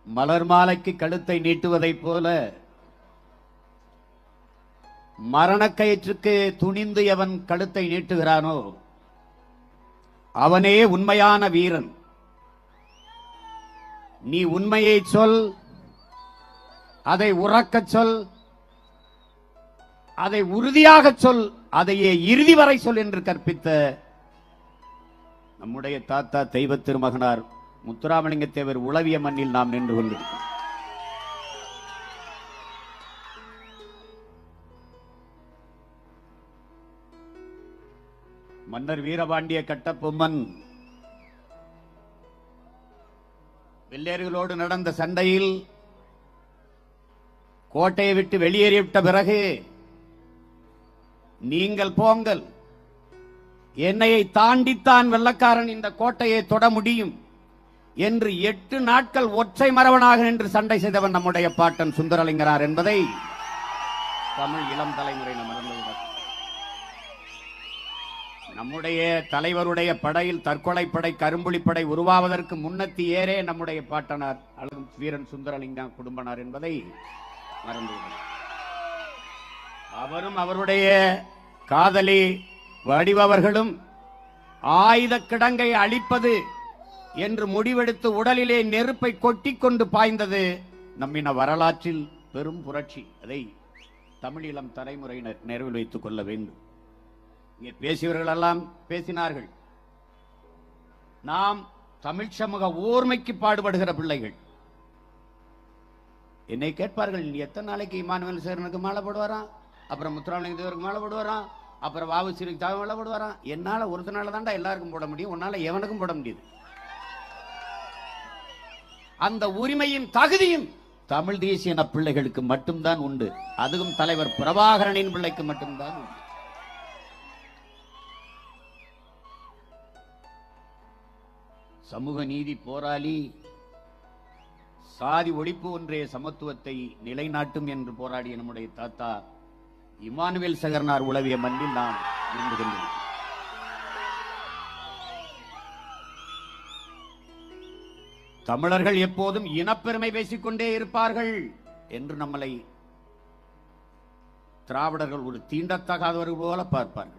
மலர் மாலைக்கு கழுத்தை நீட்டுவதைப் போல மரணக்கயிற்றுக்கு துணிந்து எவன் கழுத்தை நீட்டுகிறானோ அவனே உண்மையான வீரன் நீ உண்மையை சொல் அதை உறக்கச் சொல் அதை உறுதியாகச் சொல் அதையே இறுதி வரை சொல் என்று கற்பித்த நம்முடைய தாத்தா தெய்வ திருமகனார் முத்துராமலிங்க தேவர் உளவிய மண்ணில் நாம் நின்று கொண்டிருக்கிறோம் மன்னர் வீரபாண்டிய கட்டபொம்மன் வெள்ளையர்களோடு நடந்த சண்டையில் கோட்டையை விட்டு வெளியேறிவிட்ட பிறகு நீங்கள் போங்கள் என்னையை தாண்டித்தான் வெள்ளக்காரன் இந்த கோட்டையை தொட முடியும் என்று எட்டு நாட்கள் ஒற்றை மரவனாக நின்று சண்டை செய்தவன் நம்முடைய பாட்டன் சுந்தரலிங்கனார் என்பதை தமிழ் இளம் தலைமுறை நம்ம மறந்துவிடக்கூடாது. நம்முடைய தலைவருடைய படையில் தற்கொலை படை கரும்புலி படை உருவாவதற்கு முன்னத்தி ஏறே நம்முடைய பாட்டனார் அழகும் வீரன் சுந்தரலிங்கம் குடும்பனார் என்பதை மறந்துவிடக்கூடாது. அவரும் அவருடைய காதலி வடிவவர்களும் ஆயுத கிடங்கை அழிப்பது என்று முடிவெடுத்து உடலிலே நெருப்பை கொட்டிக் கொண்டு பாய்ந்தது நம்மின வரலாற்றில் பெரும் புரட்சி அதை தமிழீழம் தலைமுறையினர் நினைவில் வைத்துக் கொள்ள வேண்டும் இங்கே பேசியவர்கள் எல்லாம் பேசினார்கள் நாம் தமிழ் சமூக ஓர்மைக்கு பாடுபடுகிற பிள்ளைகள் என்னை கேட்பார்கள் நீ எத்தனை நாளைக்கு இமானுவேல் சேரனுக்கு மாலை போடுவாராம் அப்புறம் முத்துராமலிங்க தேவருக்கு மாலை போடுவாராம் அப்புறம் வாவு சிறுக்கு தாவ மாலை போடுவாராம் என்னால ஒருத்தனால தான்டா எல்லாருக்கும் போட முடியும் உன்னால எவனுக்கும் போட முடியுது அந்த உரிமையும் தகுதியும் தமிழ் தேசிய இன பிள்ளைகளுக்கு மட்டும்தான் உண்டு அதுவும் தலைவர் பிரபாகரனின் பிள்ளைக்கு மட்டும்தான் உண்டு சமூக நீதி போராளி சாதி ஒழிப்பு ஒன்றே சமத்துவத்தை நிலைநாட்டும் என்று போராடிய நம்முடைய தாத்தா இமானுவேல் சகர்னார் உளவிய மண்ணில் நாம் இருந்து கொண்டிருக்கிறோம் தமிழர்கள் எப்போதும் இனப்பெருமை பேசிக்கொண்டே இருப்பார்கள் என்று நம்மளை திராவிடர்கள் ஒரு தீண்டத்தகாதவர்கள் போல பார்ப்பார்கள்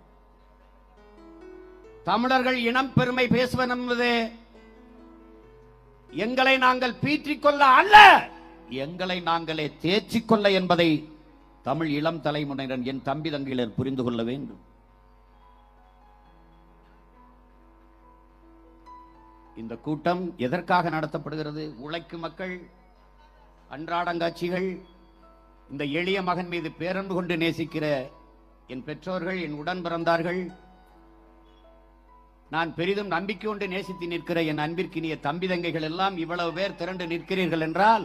தமிழர்கள் இனம் பெருமை பேசுவது என்பது எங்களை நாங்கள் பீற்றிக் கொள்ள அல்ல எங்களை நாங்களே தேற்றிக் கொள்ள என்பதை தமிழ் இளம் தலைமுறையினர் என் தம்பி தங்கிலர் புரிந்து கொள்ள வேண்டும் இந்த கூட்டம் எதற்காக நடத்தப்படுகிறது உழைக்கும் மக்கள் அன்றாடங்காட்சிகள் இந்த எளிய மகன் மீது பேரன்பு கொண்டு நேசிக்கிற என் பெற்றோர்கள் என் உடன் பிறந்தார்கள் நான் பெரிதும் நம்பிக்கை கொண்டு நேசித்து நிற்கிற என் அன்பிற்கினிய தம்பி தங்கைகள் எல்லாம் இவ்வளவு பேர் திரண்டு நிற்கிறீர்கள் என்றால்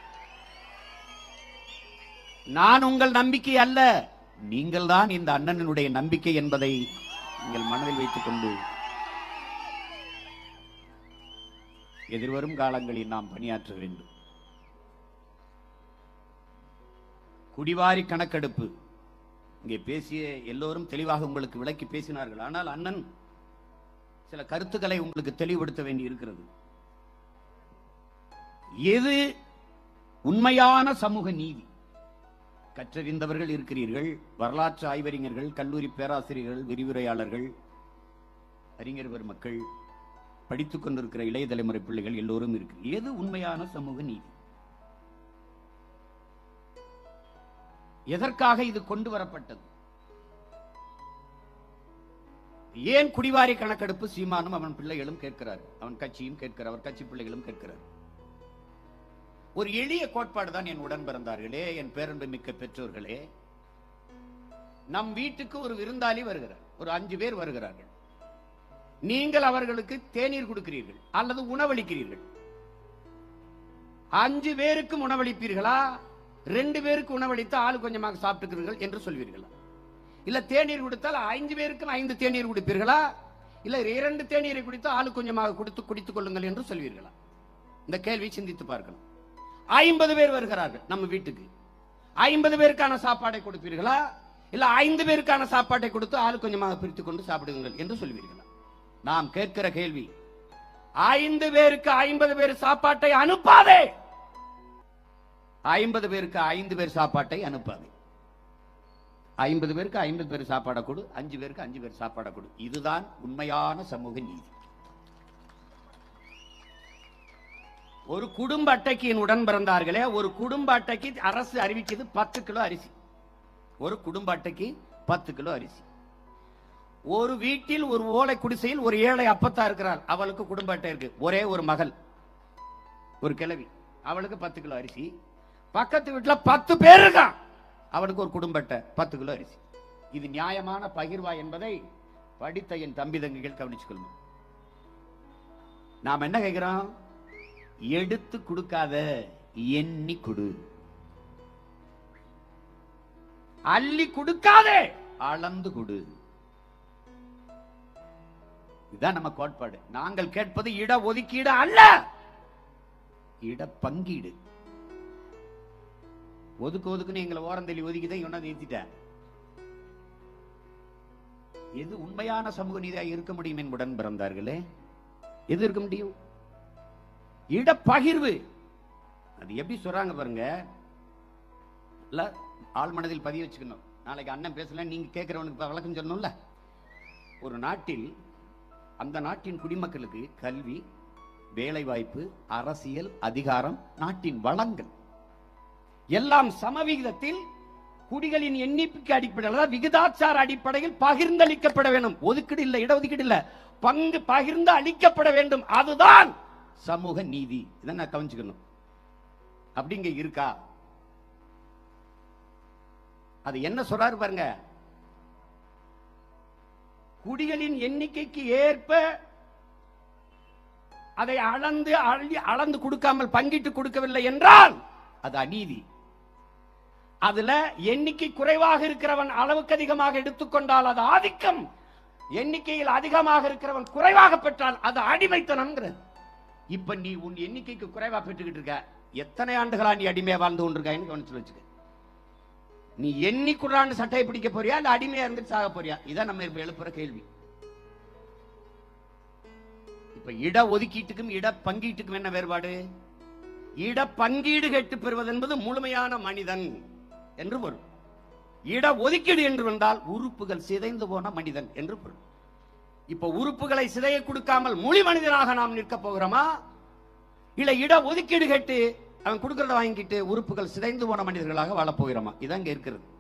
நான் உங்கள் நம்பிக்கை அல்ல நீங்கள் தான் இந்த அண்ணனுடைய நம்பிக்கை என்பதை நீங்கள் மனதில் வைத்துக் கொண்டு எதிர்வரும் காலங்களில் நாம் பணியாற்ற வேண்டும் குடிவாரி கணக்கெடுப்பு இங்கே பேசிய எல்லோரும் தெளிவாக உங்களுக்கு விளக்கி பேசினார்கள் ஆனால் அண்ணன் சில கருத்துக்களை உங்களுக்கு தெளிவுபடுத்த வேண்டி இருக்கிறது எது உண்மையான சமூக நீதி கற்றறிந்தவர்கள் இருக்கிறீர்கள் வரலாற்று ஆய்வறிஞர்கள் கல்லூரி பேராசிரியர்கள் விரிவுரையாளர்கள் அறிஞர் பெருமக்கள் படித்துக் கொண்டிருக்கிற இளைய தலைமுறை பிள்ளைகள் எல்லோரும் இருக்கு எது உண்மையான சமூக நீதி எதற்காக இது கொண்டு வரப்பட்டது ஏன் குடிவாரி கணக்கெடுப்பு சீமானும் அவன் பிள்ளைகளும் கேட்கிறார் அவன் கட்சியும் கேட்கிறார் அவர் கட்சி பிள்ளைகளும் கேட்கிறார் ஒரு எளிய கோட்பாடு தான் என் உடன் பிறந்தார்களே என் பேரன்பு மிக்க பெற்றோர்களே நம் வீட்டுக்கு ஒரு விருந்தாளி வருகிறார் ஒரு அஞ்சு பேர் வருகிறார்கள் நீங்கள் அவர்களுக்கு தேநீர் கொடுக்கிறீர்கள் அல்லது உணவளிக்கிறீர்கள் அஞ்சு பேருக்கும் உணவளிப்பீர்களா ரெண்டு பேருக்கு உணவளித்து ஆளு கொஞ்சமாக சாப்பிட்டுக்கிறீர்கள் என்று சொல்வீர்களா இல்ல தேநீர் கொடுத்தால் ஐந்து பேருக்கும் ஐந்து தேநீர் குடிப்பீர்களா இல்ல இரண்டு தேநீரை குடித்து ஆளு கொஞ்சமாக கொடுத்து குடித்துக் கொள்ளுங்கள் என்று சொல்வீர்களா இந்த கேள்வி சிந்தித்து பார்க்கணும் ஐம்பது பேர் வருகிறார்கள் நம்ம வீட்டுக்கு ஐம்பது பேருக்கான சாப்பாடை கொடுப்பீர்களா இல்ல ஐந்து பேருக்கான சாப்பாட்டை கொடுத்து ஆளு கொஞ்சமாக பிரித்துக் கொண்டு சாப்பிடுங்கள் என்று சொல்வீர்களா நாம் கேட்கிற கேள்வி ஐந்து பேருக்கு ஐம்பது பேர் சாப்பாட்டை அனுப்பாதே ஐம்பது பேருக்கு ஐந்து பேர் சாப்பாட்டை அனுப்பாது ஐம்பது பேருக்கு ஐம்பது பேர் சாப்பாடை கொடு அஞ்சு பேருக்கு அஞ்சு பேர் சாப்பாடை கொடு இதுதான் உண்மையான சமூக நீதி ஒரு குடும்ப அட்டைக்கு என் உடன் பிறந்தார்களே ஒரு குடும்ப அட்டைக்கு அரசு அறிவிச்சது பத்து கிலோ அரிசி ஒரு குடும்ப அட்டைக்கு பத்து கிலோ அரிசி ஒரு வீட்டில் ஒரு ஓலை குடிசையில் ஒரு ஏழை அப்பத்தா இருக்கிறார் அவளுக்கு குடும்ப அட்டை இருக்கு ஒரே ஒரு மகள் ஒரு கிழவி அவளுக்கு பத்து கிலோ அரிசி பக்கத்து வீட்டுல பத்து பேர் இருக்கான் அவனுக்கு ஒரு குடும்ப அட்டை பத்து கிலோ அரிசி இது நியாயமான பகிர்வா என்பதை படித்த என் தம்பி தங்கைகள் கவனிச்சுக்கொள்ளணும் நாம் என்ன கேட்கிறோம் எடுத்து கொடுக்காத எண்ணி கொடு அள்ளி கொடுக்காதே அளந்து கொடு இதுதான் நம்ம கோட்பாடு நாங்கள் கேட்பது இட ஒதுக்கீடு அல்ல இட பங்கீடு ஒதுக்கு ஒதுக்குன்னு எங்களை ஓரம் தள்ளி ஒதுக்கிதான் இவனா நிறுத்திட்டேன் எது உண்மையான சமூக நீதியாக இருக்க முடியும் என்புடன் பிறந்தார்களே எது இருக்க முடியும் இட பகிர்வு அது எப்படி சொல்றாங்க பாருங்க இல்ல ஆள் மனதில் பதிய வச்சுக்கணும் நாளைக்கு அண்ணன் பேசல நீங்க கேட்கிறவனுக்கு இப்ப விளக்கம் சொல்லணும்ல ஒரு நாட்டில் அந்த நாட்டின் குடிமக்களுக்கு கல்வி வேலைவாய்ப்பு அரசியல் அதிகாரம் நாட்டின் வளங்கள் எல்லாம் சமவிகிதத்தில் குடிகளின் எண்ணிக்கைக்கு அடிப்படையில் அதாவது விகிதாச்சார அடிப்படையில் பகிர்ந்தளிக்கப்பட வேண்டும் ஒதுக்கீடு இல்லை இடஒதுக்கீடு இல்ல பங்கு பகிர்ந்து அளிக்கப்பட வேண்டும் அதுதான் சமூக நீதி இதை நான் கவனிச்சுக்கணும் அப்படிங்க இருக்கா அது என்ன சொல்றாரு பாருங்க குடிகளின் எண்ணிக்கைக்கு ஏற்ப அதை அளந்து அள்ளி அளந்து கொடுக்காமல் பங்கிட்டு கொடுக்கவில்லை என்றால் அது அநீதி அதுல எண்ணிக்கை குறைவாக இருக்கிறவன் அளவுக்கு அதிகமாக எடுத்துக்கொண்டால் அது ஆதிக்கம் எண்ணிக்கையில் அதிகமாக இருக்கிறவன் குறைவாக பெற்றால் அது அடிமைத்தனம்ங்கிறது இப்ப நீ உன் எண்ணிக்கைக்கு குறைவா பெற்றுக்கிட்டு இருக்க எத்தனை ஆண்டுகளா நீ அடிமையா வாழ்ந்து கொண்டிருக்கான்னு கவனிச்சு வச்சுக்க நீ எண்ணிக்குறான்னு சட்டையை பிடிக்க போறியா இல்ல அடிமையா இருந்து சாக போறியா இதான் நம்ம இப்ப எழுப்புற கேள்வி இப்ப இட ஒதுக்கீட்டுக்கும் இட பங்கீட்டுக்கும் என்ன வேறுபாடு இட பங்கீடு கேட்டு பெறுவது என்பது முழுமையான மனிதன் என்று பொருள் இட ஒதுக்கீடு என்று வந்தால் உறுப்புகள் சிதைந்து போன மனிதன் என்று பொருள் இப்ப உறுப்புகளை சிதைய கொடுக்காமல் முழு மனிதனாக நாம் நிற்க போகிறோமா இல்ல இட ஒதுக்கீடு கேட்டு அவன் கொடுக்கறத வாங்கிட்டு உறுப்புகள் சிதைந்து போன மனிதர்களாக வாழப் போகிறோமா இதான் இங்க இருக்கிறது